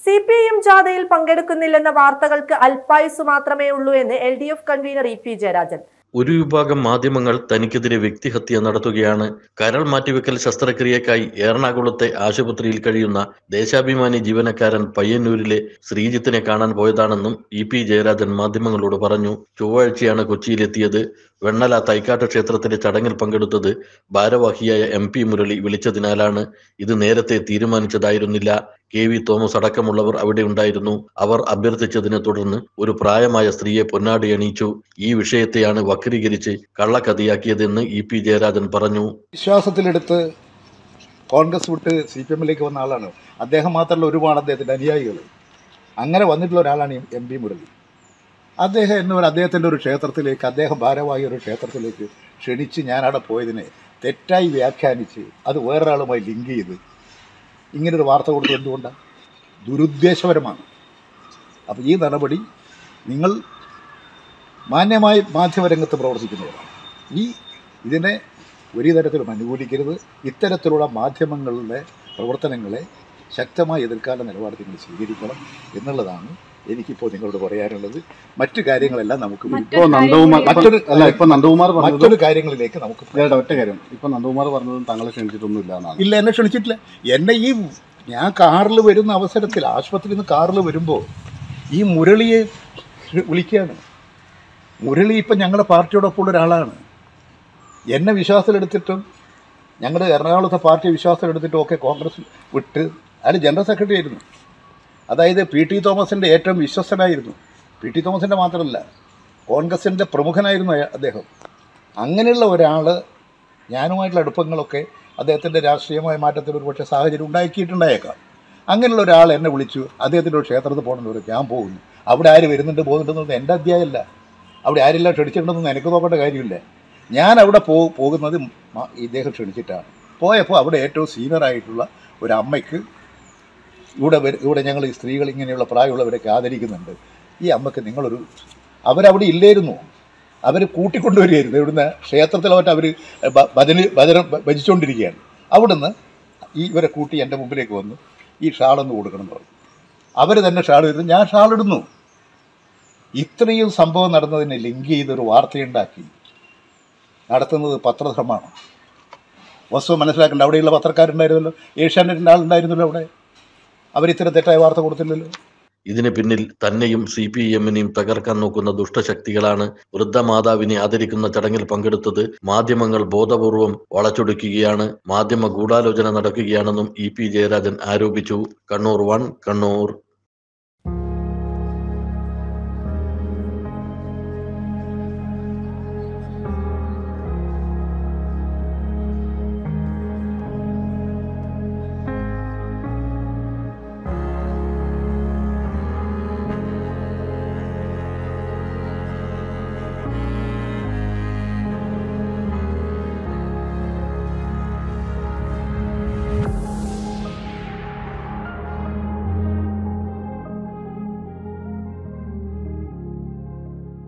C P I M ജാഥയിൽ പങ്കെടുക്കുന്നില്ലെന്ന വാർത്തകൾക്ക് അല്പായുസ് മാത്രമേ ഉള്ളൂ എന്ന് L D F convener E P Jayarajan ഒരു വിഭാഗം മാധ്യമങ്ങൾ തനിക്കെതിരെ വ്യക്തിഹത്യ നടത്തുകയാണ് കരൾ മാറ്റിവെക്കൽ ശസ്ത്രക്രിയക്കായി എറണാകുളത്തെ ആശുപത്രിയിൽ കഴിയുന്ന ദേശാഭിമാനി ജീവനക്കാരൻ പയ്യന്നൂരിലെ ശ്രീജിത്തിനെ കാണാൻ പോയതാണെന്നും ഇ പി ജയരാജൻ മാധ്യമങ്ങളോട് പറഞ്ഞു ചൊവ്വാഴ്ചയാണ് കൊച്ചിയിലെത്തിയത് വെണ്ണല തൈക്കാട്ട് ക്ഷേത്രത്തിലെ ചടങ്ങിൽ പങ്കെടുത്തത് ഭാരവാഹിയായ എം പി മുരളി വിളിച്ചതിനാലാണ് ഇത് നേരത്തെ തീരുമാനിച്ചതായിരുന്നില്ല കെ വി തോമസ് അടക്കമുള്ളവർ അവിടെ ഉണ്ടായിരുന്നു അവർ അഭ്യർത്ഥിച്ചതിനെ തുടർന്ന് ഒരു പ്രായമായ സ്ത്രീയെ പൊന്നാടി അണിയിച്ചു ഈ വിഷയത്തെയാണ് വക്രീകരിച്ച് കള്ളക്കഥയാക്കിയതെന്ന് ഇ പി ജയരാജൻ പറഞ്ഞു വിശ്വാസത്തിലെടുത്ത് കോൺഗ്രസ് വിട്ട് സി പി എമ്മിലേക്ക് വന്ന ആളാണ് അദ്ദേഹം മാത്രമല്ല ഒരുപാട് അദ്ദേഹത്തിൻ്റെ അനുയായികൾ അങ്ങനെ വന്നിട്ടുള്ള ഒരാളാണ് എം പി മുരളി അദ്ദേഹം എന്ന് പറയുന്ന അദ്ദേഹത്തിൻ്റെ ഒരു ക്ഷേത്രത്തിലേക്ക് അദ്ദേഹം ഭാരവാഹി ഒരു ക്ഷേത്രത്തിലേക്ക് ക്ഷണിച്ച് ഞാനവിടെ പോയതിനെ തെറ്റായി വ്യാഖ്യാനിച്ച് അത് വേറൊരാളുമായി ലിങ്ക് ചെയ്ത് ഇങ്ങനൊരു വാർത്ത കൊടുത്തത് എന്തുകൊണ്ടാണ് ദുരുദ്ദേശപരമാണ് അപ്പോൾ ഈ നടപടി നിങ്ങൾ മാന്യമായി മാധ്യമരംഗത്ത് പ്രവർത്തിക്കുന്നവരാണ് ഈ ഇതിനെ ഒരു തരത്തിലും അനുകൂലിക്കരുത് ഇത്തരത്തിലുള്ള മാധ്യമങ്ങളുടെ പ്രവർത്തനങ്ങളെ ശക്തമായി എതിർക്കാനുള്ള നിലപാട് നിങ്ങൾ സ്വീകരിക്കണം എന്നുള്ളതാണ് എനിക്കിപ്പോൾ നിങ്ങളോട് പറയാനുള്ളത് മറ്റു കാര്യങ്ങളെല്ലാം നമുക്ക് ഇപ്പോ നന്ദകുമാർ മറ്റൊരു അല്ല ഇപ്പൊ നന്ദകുമാർ പറഞ്ഞത് മറ്റൊരു കാര്യങ്ങളിലേക്ക് നമുക്ക് ചേട്ടാ ഒറ്റ കാര്യം ഇപ്പൊ നന്ദകുമാർ പറഞ്ഞതും താങ്കളെ ക്ഷണിച്ചിട്ടൊന്നും ഇല്ല എന്നാണ് ഇല്ല എന്നെ ക്ഷണിച്ചിട്ടില്ല എന്നെ ഈ ഞാൻ കാറിൽ വരുന്ന അവസരത്തിൽ ആശുപത്രിയിൽ നിന്ന് കാറിൽ വരുമ്പോൾ ഈ മുരളിയെ വിളിക്കുകയാണ് മുരളി ഇപ്പം ഞങ്ങളുടെ പാർട്ടിയോടൊപ്പം ഉള്ള ഒരാളാണ് എന്നെ വിശ്വാസത്തിലെടുത്തിട്ടും ഞങ്ങളുടെ എറണാകുളത്തെ പാർട്ടി വിശ്വാസത്തിലെടുത്തിട്ടും ഒക്കെ കോൺഗ്രസ് വിട്ട് അയാൾ ജനറൽ സെക്രട്ടറി ആയിരുന്നു അതായത് പി ടി തോമസിൻ്റെ ഏറ്റവും വിശ്വസ്തനായിരുന്നു പി ടി തോമസിൻ്റെ മാത്രമല്ല കോൺഗ്രസിൻ്റെ പ്രമുഖനായിരുന്നു അയ- അദ്ദേഹം അങ്ങനെയുള്ള ഒരാൾ ഞാനുമായിട്ടുള്ള അടുപ്പങ്ങളൊക്കെ അദ്ദേഹത്തിൻ്റെ രാഷ്ട്രീയമായ മാറ്റത്തിൽ ഒരു പക്ഷേ സാഹചര്യം ഉണ്ടാക്കിയിട്ടുണ്ടായേക്കാം അങ്ങനെയുള്ള ഒരാൾ എന്നെ വിളിച്ചു അദ്ദേഹത്തിൻ്റെ ഒരു ക്ഷേത്രത്തിൽ പോകണമെന്ന് പറയും ഞാൻ പോകുന്നു അവിടെ ആര് വരുന്നുണ്ട് പോകുന്നുണ്ടെന്നൊന്നും എൻ്റെ അധ്യായമല്ല അവിടെ ആരെല്ലാം ക്ഷണിച്ചിട്ടുണ്ടെന്നൊന്നും എനിക്ക് നോക്കേണ്ട കാര്യമില്ല ഞാൻ അവിടെ പോ പോകുന്നത് മ- ഇദ്ദേഹം ക്ഷണിച്ചിട്ടാണ് പോയപ്പോൾ അവിടെ ഏറ്റവും സീനിയർ ആയിട്ടുള്ള ഒരു അമ്മയ്ക്ക് ഇവിടെ വര- ഇവിടെ ഞങ്ങൾ ഈ സ്ത്രീകൾ ഇങ്ങനെയുള്ള പ്രായമുള്ളവരൊക്കെ ആദരിക്കുന്നുണ്ട് ഈ അമ്മയ്ക്ക് നിങ്ങളൊരു അവരവിടെ ഇല്ലായിരുന്നു അവർ കൂട്ടിക്കൊണ്ടുവരികയായിരുന്നു ഇവിടുന്ന് ക്ഷേത്രത്തിലോട്ട് അവർ ഭജന ഭജനം ഭജിച്ചുകൊണ്ടിരിക്കുകയാണ് അവിടുന്ന് ഈ ഇവരെ കൂട്ടി എൻ്റെ മുമ്പിലേക്ക് വന്നു ഈ ഷാളൊന്ന് കൊടുക്കണം എന്ന് പറഞ്ഞു അവർ തന്നെ ഷാൾ ഇടുന്നു ഞാൻ ഷാൾ ഇടുന്നു ഇത്രയും സംഭവം നടന്നതിനെ ലിങ്ക് ചെയ്തൊരു വാർത്തയുണ്ടാക്കി നടത്തുന്നത് പത്രധർമ്മമാണ് വസ്തു മനസ്സിലാക്കേണ്ട അവിടെയുള്ള പത്രക്കാരുണ്ടായിരുന്നല്ലോ ഏഷ്യാനെറ്റിൻ്റെ ആളുണ്ടായിരുന്നല്ലോ അവിടെ അവർ ഇത്തരം തെറ്റായ വാർത്ത കൊടുത്തില്ലല്ലോ ഇതിന് പിന്നിൽ തന്നെയും സി പി എമ്മിനെയും തകർക്കാൻ നോക്കുന്ന ദുഷ്ടശക്തികളാണ് വൃദ്ധമാതാവിനെ ആദരിക്കുന്ന ചടങ്ങിൽ പങ്കെടുത്തത് മാധ്യമങ്ങൾ ബോധപൂർവം വളച്ചൊടുക്കുകയാണ് മാധ്യമ ഗൂഢാലോചന നടക്കുകയാണെന്നും ഇ പി ജയരാജൻ ആരോപിച്ചു കണ്ണൂർ വൺ കണ്ണൂർ